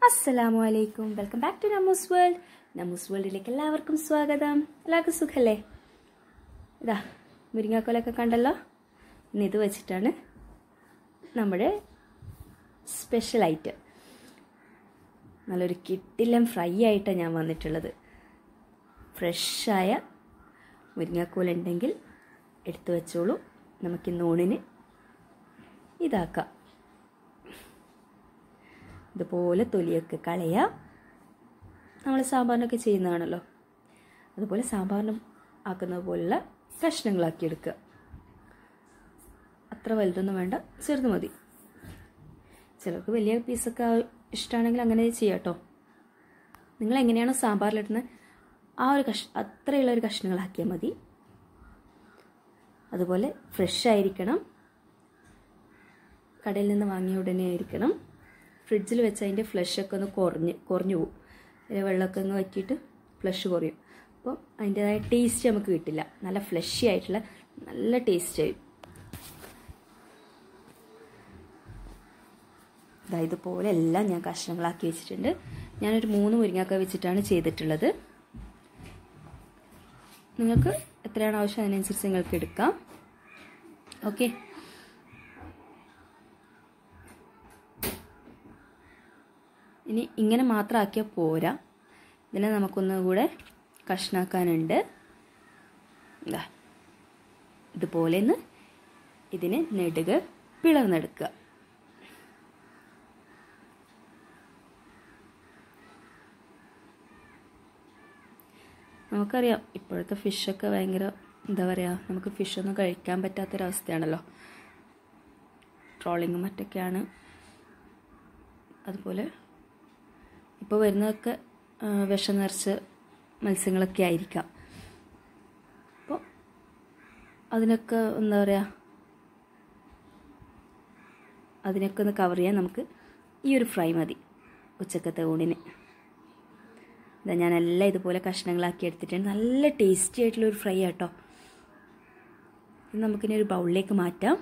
അസ്സലാമു അലൈക്കും welcome back to Namoos world Namoos വേൾഡിലേക്ക് എല്ലാവർക്കും സ്വാഗതം എല്ലാവർക്കും സുഖല്ലേ ഇതാ മുരിങ്ങാക്കോലൊക്കെ കണ്ടല്ലോ ഇന്ന് ഇത് വെച്ചിട്ടാണ് നമ്മുടെ സ്പെഷ്യൽ ഐറ്റം നല്ലൊരു കിട്ടില്ലം ഫ്രൈ ആയിട്ടാണ് ഞാൻ വന്നിട്ടുള്ളത് ഫ്രഷായ മുരിങ്ങാക്കോലുണ്ടെങ്കിൽ എടുത്തു വെച്ചോളൂ നമുക്കിന്ന് ഊണിന് ഇതാക്കാം ഇതുപോലെ തൊലിയൊക്കെ കളയാം നമ്മൾ സാമ്പാറിനൊക്കെ ചെയ്യുന്നതാണല്ലോ അതുപോലെ സാമ്പാറിന് ആക്കുന്ന പോലുള്ള കഷ്ണങ്ങളാക്കി എടുക്കുക അത്ര വലുതൊന്നും വേണ്ട ചെറുത് മതി ചിലർക്ക് വലിയ പീസൊക്കെ ഇഷ്ടമാണെങ്കിൽ അങ്ങനെ ചെയ്യാം കേട്ടോ നിങ്ങൾ എങ്ങനെയാണോ സാമ്പാറിലിടുന്നത് ആ ഒരു കഷ് അത്രയുള്ള ഒരു കഷ്ണങ്ങളാക്കിയാൽ മതി അതുപോലെ ഫ്രഷ് ആയിരിക്കണം കടയിൽ നിന്ന് വാങ്ങിയ ഉടനെ ആയിരിക്കണം ഫ്രിഡ്ജിൽ വെച്ച് അതിൻ്റെ ഫ്ലഷൊക്കെ ഒന്ന് കുറഞ്ഞ് കുറഞ്ഞു പോകും അതിൽ വെള്ളമൊക്കെ ഒന്ന് വറ്റിയിട്ട് ഫ്ലഷ് കുറയും അപ്പോൾ അതിൻ്റെതായ ടേസ്റ്റ് നമുക്ക് കിട്ടില്ല നല്ല ഫ്ലഷി ആയിട്ടുള്ള നല്ല ടേസ്റ്റ് ആയി ഇതാ ഇതുപോലെ എല്ലാം ഞാൻ കഷ്ണങ്ങളാക്കി വെച്ചിട്ടുണ്ട് ഞാനൊരു മൂന്ന് മുരിങ്ങാക്ക വെച്ചിട്ടാണ് ചെയ്തിട്ടുള്ളത് നിങ്ങൾക്ക് എത്രയാണ് ആവശ്യം അതിനനുസരിച്ച് നിങ്ങൾക്ക് എടുക്കാം ഓക്കെ ഇനി ഇങ്ങനെ മാത്രം ആക്കിയാൽ പോരാ ഇതിനെ നമുക്കൊന്നുകൂടെ കഷ്ണാക്കാനുണ്ട് എന്താ ഇതുപോലെ ഒന്ന് ഇതിനെ നെടുക പിളർന്നെടുക്കുക നമുക്കറിയാം ഇപ്പോഴത്തെ ഫിഷൊക്കെ ഭയങ്കര എന്താ പറയുക നമുക്ക് ഫിഷൊന്നും കഴിക്കാൻ പറ്റാത്തൊരവസ്ഥയാണല്ലോ ട്രോളിങ്ങും മറ്റൊക്കെയാണ് അതുപോലെ ഇപ്പോൾ വരുന്നതൊക്കെ വിഷം നിറച്ച് മത്സ്യങ്ങളൊക്കെ ആയിരിക്കാം അപ്പോൾ അതിനൊക്കെ എന്താ പറയുക അതിനൊക്കെ ഒന്ന് കവർ ചെയ്യാൻ നമുക്ക് ഈ ഒരു ഫ്രൈ മതി ഉച്ചക്കത്തെ ഊണിന് ഇതാ ഞാനെല്ലാം ഇതുപോലെ കഷ്ണങ്ങളാക്കി എടുത്തിട്ടുണ്ട് നല്ല ടേസ്റ്റി ആയിട്ടുള്ള ഒരു ഫ്രൈ ആട്ടോ ഇത് നമുക്കിനി ഒരു ബൗളിലേക്ക് മാറ്റാം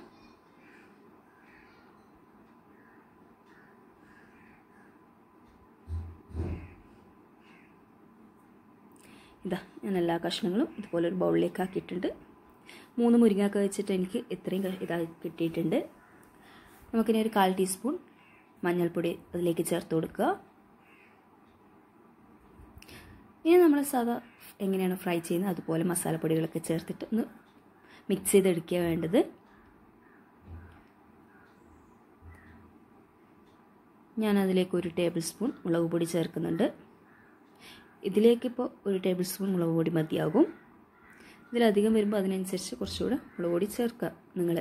ഇതാ ഞാൻ എല്ലാ കഷ്ണങ്ങളും ഇതുപോലെ ഒരു ബൗളിലേക്ക് ആക്കിയിട്ടുണ്ട് മൂന്ന് മുരിങ്ങാക്ക വെച്ചിട്ട് എനിക്ക് ഇത്രയും ഇതാ കിട്ടിയിട്ടുണ്ട് നമുക്കിനി ഒരു കാൽ ടീസ്പൂൺ മഞ്ഞൾപ്പൊടി അതിലേക്ക് ചേർത്ത് കൊടുക്കുക ഇനി നമ്മൾ സാധാ എങ്ങനെയാണ് ഫ്രൈ ചെയ്യുന്നത് അതുപോലെ മസാലപ്പൊടികളൊക്കെ ചേർത്തിട്ട് ഒന്ന് മിക്സ് ചെയ്തെടുക്കുക വേണ്ടത് ഞാൻ അതിലേക്ക് ഒരു ടേബിൾ സ്പൂൺ മുളക് പൊടി ചേർക്കുന്നുണ്ട് ഇതിലേക്കിപ്പോൾ ഒരു ടേബിൾ സ്പൂൺ മുളക് പൊടി മതിയാകും ഇതിലധികം വരുമ്പോൾ അതിനനുസരിച്ച് കുറച്ചുകൂടെ മുളക് പൊടി ചേർക്കുക നിങ്ങൾ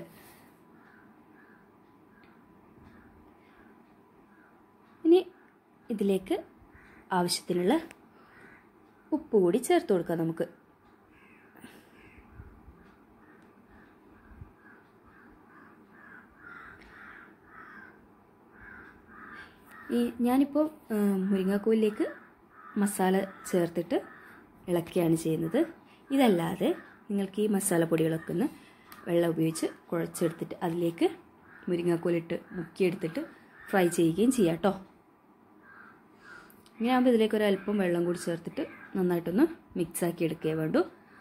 ഇനി ഇതിലേക്ക് ആവശ്യത്തിനുള്ള ഉപ്പ് കൂടി ചേർത്ത് കൊടുക്കാം നമുക്ക് ഈ ഞാനിപ്പോൾ മുരിങ്ങാക്കോലിലേക്ക് മസാല ചേർത്തിട്ട് ഇളക്കുകയാണ് ചെയ്യുന്നത് ഇതല്ലാതെ നിങ്ങൾക്ക് ഈ മസാലപ്പൊടികളൊക്കെ ഒന്ന് വെള്ളം ഉപയോഗിച്ച് കുഴച്ചെടുത്തിട്ട് അതിലേക്ക് മുരിങ്ങാക്കോലിട്ട് മുക്കിയെടുത്തിട്ട് ഫ്രൈ ചെയ്യുകയും ചെയ്യാം കേട്ടോ ഇങ്ങനെ ആകുമ്പോൾ ഇതിലേക്ക് ഒരു അല്പം വെള്ളം കൂടി ചേർത്തിട്ട് നന്നായിട്ടൊന്ന് മിക്സാക്കി എടുക്കുകയേ വേണ്ടൂ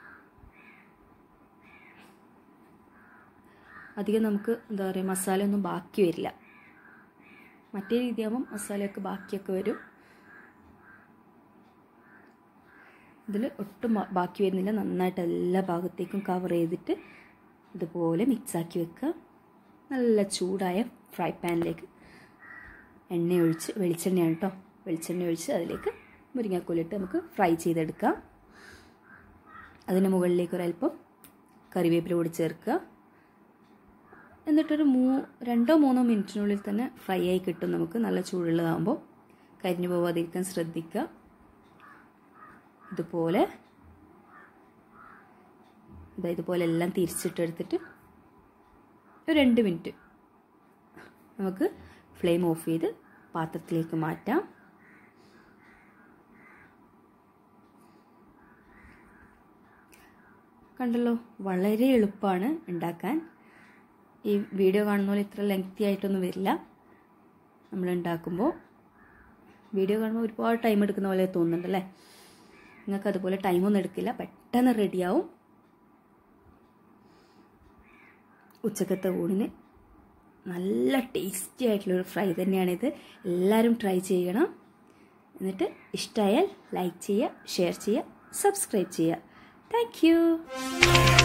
അധികം നമുക്ക് എന്താ പറയുക മസാലയൊന്നും ബാക്കി വരില്ല മറ്റേ രീതിയാകുമ്പം മസാലയൊക്കെ ബാക്കിയൊക്കെ വരും ഇതിൽ ഒട്ടും ബാക്കി വരുന്നില്ല നന്നായിട്ട് എല്ലാ ഭാഗത്തേക്കും കവർ ചെയ്തിട്ട് ഇതുപോലെ മിക്സാക്കി വെക്കുക നല്ല ചൂടായ ഫ്രൈ പാനിലേക്ക് എണ്ണ ഒഴിച്ച് വെളിച്ചെണ്ണയാണ് കേട്ടോ വെളിച്ചെണ്ണ ഒഴിച്ച് അതിലേക്ക് മുരിങ്ങാക്കോലിട്ട് നമുക്ക് ഫ്രൈ ചെയ്തെടുക്കാം അതിന് മുകളിലേക്ക് ഒരല്പം കറിവേപ്പില കൂടി ചേർക്കുക എന്നിട്ടൊരു മൂ രണ്ടോ മൂന്നോ മിനിറ്റിനുള്ളിൽ തന്നെ ഫ്രൈ ആയി കിട്ടും നമുക്ക് നല്ല ചൂടുള്ളതാകുമ്പോൾ കരിഞ്ഞു പോവാതിരിക്കാൻ ശ്രദ്ധിക്കുക ഇതുപോലെ ഇതാ ഇതുപോലെ എല്ലാം തിരിച്ചിട്ടെടുത്തിട്ട് ഒരു രണ്ട് മിനിറ്റ് നമുക്ക് ഫ്ലെയിം ഓഫ് ചെയ്ത് പാത്രത്തിലേക്ക് മാറ്റാം കണ്ടല്ലോ വളരെ എളുപ്പമാണ് ഉണ്ടാക്കാൻ ഈ വീഡിയോ കാണുന്ന പോലെ ഇത്ര ലെങ്തി ആയിട്ടൊന്നും വരില്ല നമ്മൾ ഉണ്ടാക്കുമ്പോൾ വീഡിയോ കാണുമ്പോൾ ഒരുപാട് ടൈം എടുക്കുന്ന പോലെ തോന്നുന്നുണ്ടല്ലേ നിങ്ങൾക്ക് അതുപോലെ ടൈമൊന്നും എടുക്കില്ല പെട്ടെന്ന് റെഡിയാവും ഉച്ചക്കത്തെ ഊണിന് നല്ല ടേസ്റ്റി ആയിട്ടുള്ളൊരു ഫ്രൈ തന്നെയാണിത് എല്ലാവരും ട്രൈ ചെയ്യണം എന്നിട്ട് ഇഷ്ടമായാൽ ലൈക്ക് ചെയ്യുക ഷെയർ ചെയ്യുക സബ്സ്ക്രൈബ് ചെയ്യുക താങ്ക്